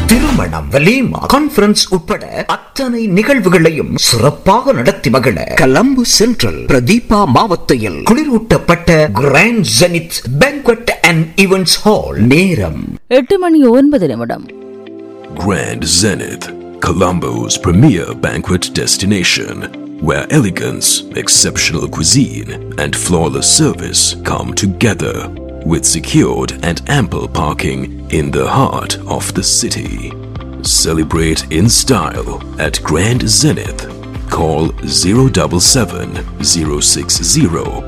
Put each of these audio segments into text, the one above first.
திருமணம் வலீமா கான்பரன்ஸ் உட்பட அத்தனை நிகழ்வுகளையும் சிறப்பாக நடத்தி மகிழ கலம்பு சென்ட்ரல் பிரதீபா மாவத்தையில் குளிரூட்டப்பட்ட grand Zenith banquet and events hall நேரம் எட்டு மணி ஒன்பது நிமிடம் Grand Zenith, Colombo's premier banquet destination, where elegance, exceptional cuisine, and flawless service come together, with secured and ample parking in the heart of the city. Celebrate in style at Grand Zenith. Call 077 060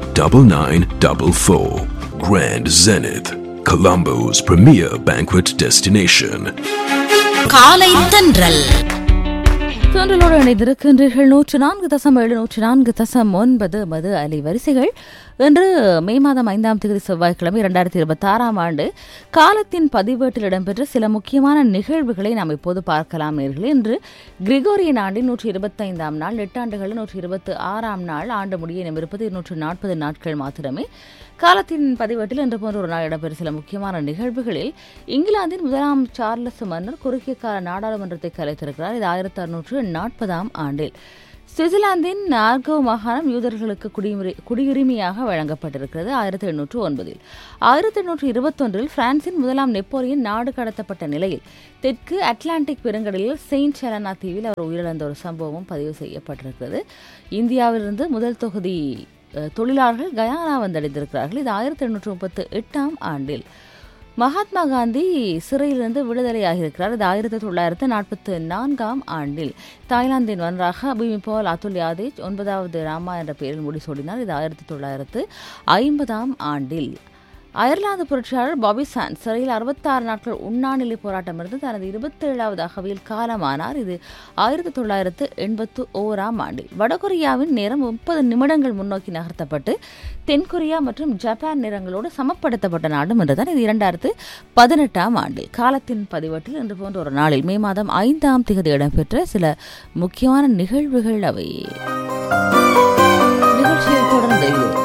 9944. Grand Zenith, Colombo's premier banquet destination. காலை தென்றல் தொண்டலோடு இணைந்திருக்கின்றீர்கள் நூற்று நான்கு தசம் ஏழு நூற்று நான்கு தசம் ஒன்பது மது அலை வரிசைகள் இன்று மே மாதம் ஐந்தாம் தேதி செவ்வாய்க்கிழமை இரண்டாயிரத்தி இருபத்தி ஆறாம் ஆண்டு காலத்தின் பதிவேட்டில் இடம்பெற்ற சில முக்கியமான நிகழ்வுகளை நாம் இப்போது பார்க்கலாம் நேர்களே இன்று கிரிகோரியன் ஆண்டின் நூற்றி இருபத்தைந்தாம் நாள் எட்டாண்டுகளில் நூற்றி இருபத்தி ஆறாம் நாள் ஆண்டு முடிய இருப்பது இருநூற்று நாற்பது நாட்கள் மாத்திரமே காலத்தின் பதிவேட்டில் இன்று போன்ற ஒரு நாள் இடம்பெறும் சில முக்கியமான நிகழ்வுகளில் இங்கிலாந்தின் முதலாம் சார்லஸ் மன்னர் குறுகிய கால நாடாளுமன்றத்தை கலைத்திருக்கிறார் இது ஆயிரத்தி அறுநூற்று நாற்பதாம் ஆண்டில் சுவிட்சர்லாந்தின் நார்கோ மாகாணம் யூதர்களுக்கு குடியுரி குடியுரிமையாக வழங்கப்பட்டிருக்கிறது ஆயிரத்தி எண்ணூற்று ஒன்பதில் ஆயிரத்தி எண்ணூற்று இருபத்தொன்றில் பிரான்சின் முதலாம் நெப்போலியன் நாடு கடத்தப்பட்ட நிலையில் தெற்கு அட்லாண்டிக் பெருங்கடலில் செயின்ட் ஹெலனா தீவில் அவர் உயிரிழந்த ஒரு சம்பவம் பதிவு செய்யப்பட்டிருக்கிறது இந்தியாவிலிருந்து முதல் தொகுதி அஹ், தொழிலாளர்கள் கயானா வந்தடைந்திருக்கிறார்கள் இது ஆயிரத்தி எண்ணூற்று முப்பத்து எட்டாம் ஆண்டில் மகாத்மா காந்தி சிறையிலிருந்து விடுதலையாகியிருக்கிறார் இது ஆயிரத்தி தொள்ளாயிரத்து நாற்பத்தி நான்காம் ஆண்டில் தாய்லாந்தின் வன்றாக பூமிபோல் அதுல் யாதேஜ் ஒன்பதாவது ராமா என்ற பெயரில் முடிசூடினார் இது ஆயிரத்தி தொள்ளாயிரத்து ஐம்பதாம் ஆண்டில் அயர்லாந்து புரட்சியாளர் பாபி சான் சிறையில் அறுபத்தாறு நாட்கள் உண்ணாநிலை போராட்டம் இருந்து தனது இருபத்தேழாவது அகவையில் காலமானார் இது ஆயிரத்தி தொள்ளாயிரத்து எண்பத்து ஓராம் ஆண்டில் வடகொரியாவின் நேரம் முப்பது நிமிடங்கள் முன்னோக்கி நகர்த்தப்பட்டு தென்கொரியா மற்றும் ஜப்பான் நேரங்களோடு சமப்படுத்தப்பட்ட நாடும் என்றுதான் இது இரண்டாயிரத்து பதினெட்டாம் ஆண்டில் காலத்தின் பதிவேட்டில் இன்று போன்ற ஒரு நாளில் மே மாதம் ஐந்தாம் திகதி இடம்பெற்ற சில முக்கியமான நிகழ்வுகள் அவை நிகழ்ச்சியில் தொடர்ந்து இது